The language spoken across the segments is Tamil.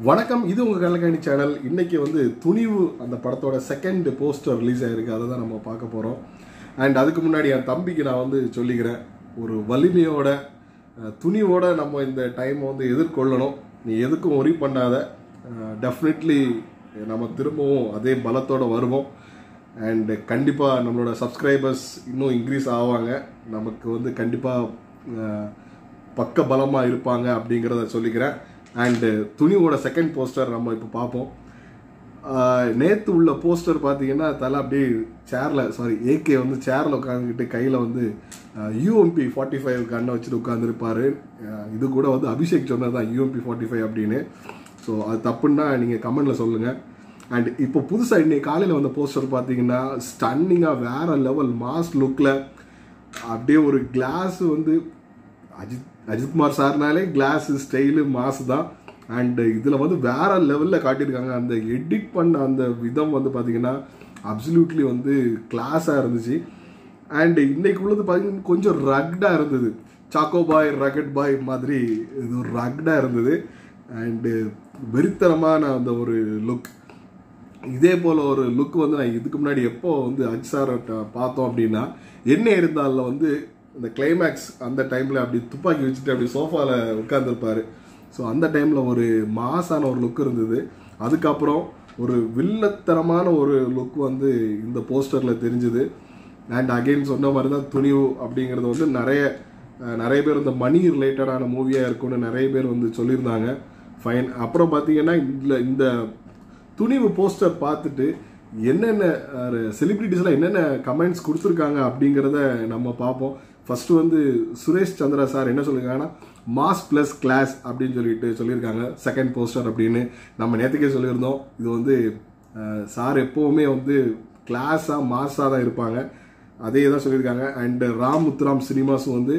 வணக்கம் இது உங்கள் கள்ளக்காணி சேனல் இன்னைக்கு வந்து துணிவு அந்த படத்தோட செகண்ட் போஸ்டர் ரிலீஸ் ஆயிருக்கு அதை தான் நம்ம பார்க்க போகிறோம் அண்ட் அதுக்கு முன்னாடி என் தம்பிக்கு நான் வந்து சொல்லிக்கிறேன் ஒரு வலிமையோட அஹ், துணிவோட நம்ம இந்த டைமை வந்து எதிர்கொள்ளணும் நீ எதுக்கும் ஒரி பண்ணாத டெஃபினெட்லி நம்ம திரும்பவும் அதே பலத்தோட வருவோம் அண்ட் கண்டிப்பாக நம்மளோட சப்ஸ்கிரைபர்ஸ் இன்னும் இன்க்ரீஸ் ஆவாங்க நமக்கு வந்து கண்டிப்பாக பக்க பலமாக இருப்பாங்க அப்படிங்கிறத சொல்லிக்கிறேன் அண்டு துணிவோட செகண்ட் போஸ்டர் நம்ம இப்போ பார்ப்போம் நேற்று உள்ள போஸ்டர் பார்த்தீங்கன்னா தலை அப்படியே சேரில் சாரி ஏகே வந்து சேரில் உட்காந்துக்கிட்டு கையில் வந்து யூஎம்பி ஃபார்ட்டி ஃபைவ் கண்ணை வச்சுட்டு உட்காந்துருப்பாரு இது கூட வந்து அபிஷேக் சொன்னது தான் யூஎம்பி ஃபார்ட்டி ஃபைவ் அப்படின்னு ஸோ அது தப்புன்னா நீங்கள் கமெண்டில் சொல்லுங்கள் அண்ட் இப்போ புதுசாக இன்னைக்கு காலையில் வந்த போஸ்டர் பார்த்தீங்கன்னா ஸ்டன்னிங்காக வேற லெவல் மாஸ் லுக்கில் அப்படியே ஒரு கிளாஸ் வந்து அஜித் அஜித்குமார் சார்னாலே கிளாஸ் ஸ்டைலு மாசு தான் அண்ட் இதில் வந்து வேற லெவலில் காட்டியிருக்காங்க அந்த எடிட் பண்ண அந்த விதம் வந்து பார்த்தீங்கன்னா அப்சல்யூட்லி வந்து கிளாஸாக இருந்துச்சு அண்ட் இன்னைக்கு உள்ளது பார்த்தீங்கன்னா கொஞ்சம் ரக்டாக இருந்தது சாக்கோ பாய் ரகட் பாய் மாதிரி இது ஒரு ரக்டாக இருந்தது அண்டு வெறித்தனமான அந்த ஒரு லுக் இதே போல ஒரு லுக் வந்து நான் இதுக்கு முன்னாடி எப்போ வந்து அஜ் சார் பார்த்தோம் அப்படின்னா என்ன இருந்தாலும் வந்து இந்த கிளைமேக்ஸ் அந்த டைம்ல அப்படி துப்பாக்கி வச்சுட்டு அப்படி சோஃபாவில் உட்காந்துருப்பாரு ஸோ அந்த டைம்ல ஒரு மாசான ஒரு லுக் இருந்தது அதுக்கப்புறம் ஒரு வில்லத்தனமான ஒரு லுக் வந்து இந்த போஸ்டர்ல தெரிஞ்சுது அண்ட் அகைன் சொன்ன மாதிரி தான் துணிவு அப்படிங்கிறது வந்து நிறைய அஹ், நிறைய பேர் இந்த மணி ரிலேட்டடான மூவியாக இருக்கும்னு நிறைய பேர் வந்து சொல்லியிருந்தாங்க ஃபைன் அப்புறம் பார்த்தீங்கன்னா இதில் இந்த துணிவு போஸ்டர் பார்த்துட்டு என்னென்ன செலிபிரிட்டிஸ்லாம் என்னென்ன கமெண்ட்ஸ் கொடுத்துருக்காங்க அப்படிங்கிறத நம்ம பார்ப்போம் ஃபர்ஸ்ட் வந்து சுரேஷ் சந்திரா சார் என்ன சொல்லியிருக்காங்கன்னா மாஸ் ப்ளஸ் கிளாஸ் அப்படின்னு சொல்லிட்டு சொல்லியிருக்காங்க செகண்ட் போஸ்டர் அப்படின்னு நம்ம நேற்றுக்கே சொல்லியிருந்தோம் இது வந்து சார் எப்போவுமே வந்து கிளாஸாக மாஸாக தான் இருப்பாங்க அதே தான் சொல்லியிருக்காங்க அண்ட் ராம் முத்துராம் சினிமாஸும் வந்து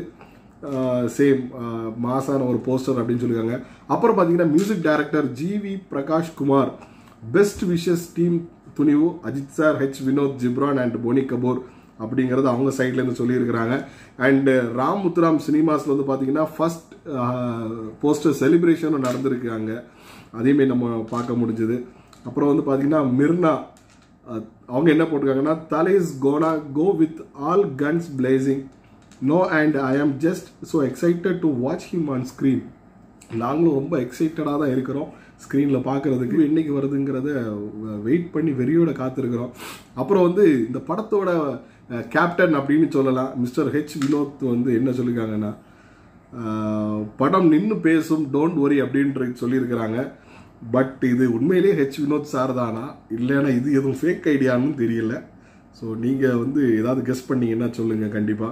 சேம் மாசான ஒரு போஸ்டர் அப்படின்னு சொல்லியிருக்காங்க அப்புறம் பார்த்தீங்கன்னா music director GV Prakash Kumar best wishes team Thunivu Ajith sir H Vinoth Ghibran and Boney Kapoor அப்படிங்கிறது அவங்க சைட்லேருந்து சொல்லியிருக்கிறாங்க அண்ட் ராம் முத்துராம் சினிமாஸில் வந்து பார்த்தீங்கன்னா ஃபர்ஸ்ட் போஸ்டர் செலிப்ரேஷனும் நடந்திருக்காங்க அதையுமே நம்ம பார்க்க முடிஞ்சது அப்புறம் வந்து பார்த்தீங்கன்னா மிர்னா அஹ், அவங்க என்ன போட்டிருக்காங்கன்னா Thala's gonna go with all guns blazing no and I am just so excited to watch him on screen நாங்களும் ரொம்ப எக்ஸைட்டடாக தான் இருக்கிறோம் ஸ்க்ரீனில் பார்க்கறதுக்கு என்னைக்கு வருதுங்கிறத வெயிட் பண்ணி வெறியோட காத்திருக்கிறோம் அப்புறம் வந்து இந்த படத்தோட கேப்டன் அப்படின்னு சொல்லலாம் மிஸ்டர் ஹெச் வினோத் வந்து என்ன சொல்லியிருக்காங்கன்னா அஹ், படம் நின்று பேசும் டோன்ட் வரி அப்படின்றது சொல்லியிருக்கிறாங்க பட் இது உண்மையிலேயே ஹெச் வினோத் சார் தானா இல்லைன்னா இது எதுவும் ஃபேக் ஐடியான்னு தெரியல ஸோ நீங்கள் வந்து ஏதாவது கெஸ் பண்ணீங்கன்னா சொல்லுங்கள் கண்டிப்பாக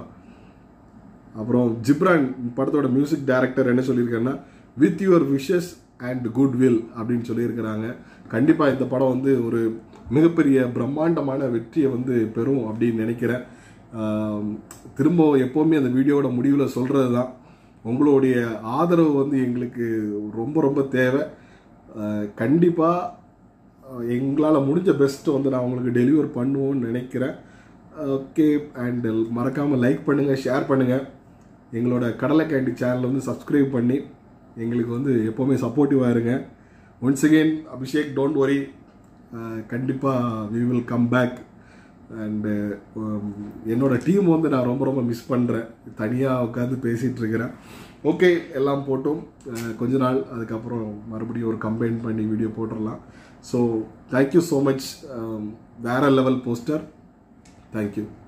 அப்புறம் ஜிப்ரான் படத்தோட மியூசிக் டைரக்டர் என்ன சொல்லியிருக்காருன்னா with your wishes and good will அப்படின்னு சொல்லியிருக்கிறாங்க கண்டிப்பாக இந்த படம் வந்து ஒரு மிகப்பெரிய பிரம்மாண்டமான வெற்றியை வந்து பெறும் அப்படின்னு நினைக்கிறேன் ஆம், திரும்ப எப்போவுமே அந்த வீடியோவோட முடிவில் சொல்கிறது தான் உங்களுடைய ஆதரவு வந்து எங்களுக்கு ரொம்ப ரொம்ப தேவை கண்டிப்பாக எங்களால் முடிஞ்ச பெஸ்ட்டை வந்து நான் உங்களுக்கு டெலிவர் பண்ணுவோம்னு நினைக்கிறேன் ஓகே அண்ட் மறக்காமல் லைக் பண்ணுங்கள் ஷேர் பண்ணுங்கள் எங்களோட கடலை கேண்டி சேனலை வந்து சப்ஸ்கிரைப் பண்ணி எங்களுக்கு வந்து எப்போவுமே சப்போர்ட்டிவாக இருங்க once again Abhishek don't worry கண்டிப்பாக we will come back and என்னோட டீம் வந்து நான் ரொம்ப ரொம்ப மிஸ் பண்ணுறேன் தனியாக உட்காந்து பேசிகிட்டு இருக்கிறேன் ஓகே எல்லாம் போட்டும் அஹ், கொஞ்ச நாள் அதுக்கப்புறம் மறுபடியும் ஒரு கம்பைன் பண்ணி வீடியோ போட்டுடலாம் ஸோ தேங்க்யூ ஸோ மச் வேற லெவல் போஸ்டர் தேங்க்யூ